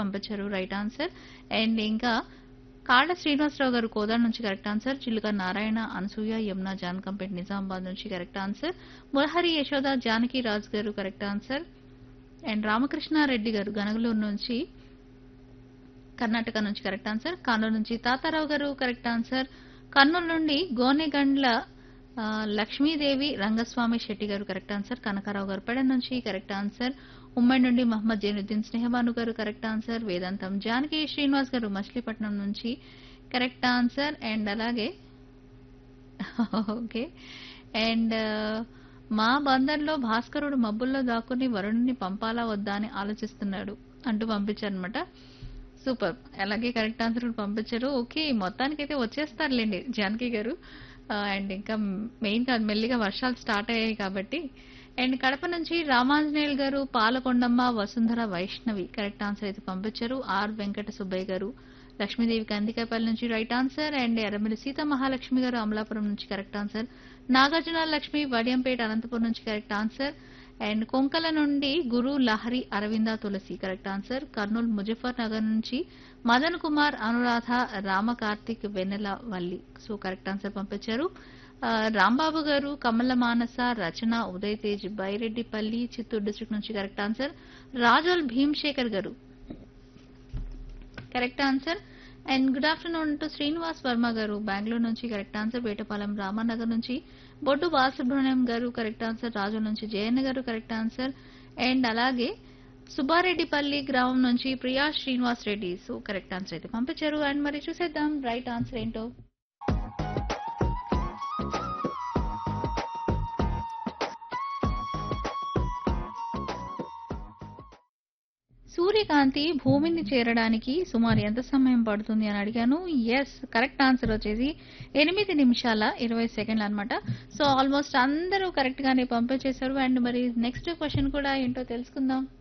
పంపించారు right answer and ఇంకా కాళ్ళ శ్రీనివాసరావు గారు కోదాడ నుంచి కరెక్ట్ ఆన్సర్ చిలుక నారాయణ అనసూయ యమున జానకంపేట్ నిజామాబాద్ నుంచి కరెక్ట్ ఆన్సర్ మురహరి యశోద జానకి రాజు గారు కరెక్ట్ ఆన్సర్ అండ్ రామకృష్ణారెడ్డి గారు గనగలూరు నుంచి కర్ణాటక నుంచి కరెక్ట్ ఆన్సర్ కర్నూలు నుంచి తాతారావు గారు కరెక్ట్ ఆన్సర్ కర్నూలు నుండి గోనెగండ్ల ఆ, లక్ష్మీదేవి రంగస్వామి శెట్టి గారు కరెక్ట్ ఆన్సర్ కనకారావు గారు పెడ నుంచి కరెక్ట్ ఆన్సర్ ఉమ్మడి నుండి మహమ్మద్ జైనుద్దీన్ స్నేహబాను గారు కరెక్ట్ ఆన్సర్ వేదాంతం జానకి శ్రీనివాస్ గారు మచిలీపట్నం నుంచి కరెక్ట్ ఆన్సర్ అండ్ అలాగే ఓకే అండ్ మా బందర్లో భాస్కరుడు మబ్బుల్లో దాక్కుని వరుణుని పంపాలా వద్దా అని ఆలోచిస్తున్నాడు అంటూ పంపించారనమాట సూపర్ అలాగే కరెక్ట్ ఆన్సర్ కూడా పంపించారు ఓకే మొత్తానికి అయితే వచ్చేస్తారులేండి జానకి గారు అండ్ ఇంకా మెయిన్ కాదు మెల్లిగా వర్షాలు స్టార్ట్ అయ్యాయి కాబట్టి అండ్ కడప నుంచి రామాంజనేయులు గారు పాలకొండమ్మ వసుంధర వైష్ణవి కరెక్ట్ ఆన్సర్ అయితే పంపించారు ఆర్ వెంకట సుబ్బయ్య గారు లక్ష్మీదేవి కందికాయపల్లి నుంచి right answer and Erramilli Seetha Mahalakshmi garu Amalapuram నుంచి కరెక్ట్ ఆన్సర్ నాగార్జున లక్ష్మి వడియంపేట అనంతపురం నుంచి కరెక్ట్ ఆన్సర్ అండ్ కొంకల నుండి గురు లహరి అరవింద తులసి కరెక్ట్ ఆన్సర్ కర్నూలు ముజఫర్ నగర్ నుంచి Madan Kumar Anuradha Rama Karthik Vennela Valli so correct answer పంపించారు ఆ, రాంబాబు గారు కమల మానస రచన ఉదయ్ తేజ్ బైరెడ్డిపల్లి చిత్తూరు డిస్ట్రిక్ట్ నుంచి correct answer Rajol Bhimshekar garu correct answer and good afternoon to Srinivas Varma garu Bengaluru నుంచి కరెక్ట్ ఆన్సర్ వేటపాలెం రామానగర్ నుంచి బొడ్డు బాలసుబ్రహ్మణ్యం గారు కరెక్ట్ ఆన్సర్ రాజు నుంచి జయన్న గారు కరెక్ట్ ఆన్సర్ అండ్ అలాగే సుబ్బారెడ్డిపల్లి గ్రామం నుంచి Priya Srinivas Reddy so correct answer అయితే పంపించారు అండ్ మరి చూసేద్దాం రైట్ ఆన్సర్ ఏంటో సూర్యకాంతి భూమిని చేరడానికి సుమారు ఎంత సమయం పడుతుంది అని అడిగాను ఎస్ కరెక్ట్ ఆన్సర్ వచ్చేసి ఎనిమిది నిమిషాల ఇరవై సెకండ్లు అనమాట సో ఆల్మోస్ట్ అందరూ కరెక్ట్ గానే పంపించేశారు అండ్ మరి నెక్స్ట్ క్వశ్చన్ కూడా ఏంటో తెలుసుకుందాం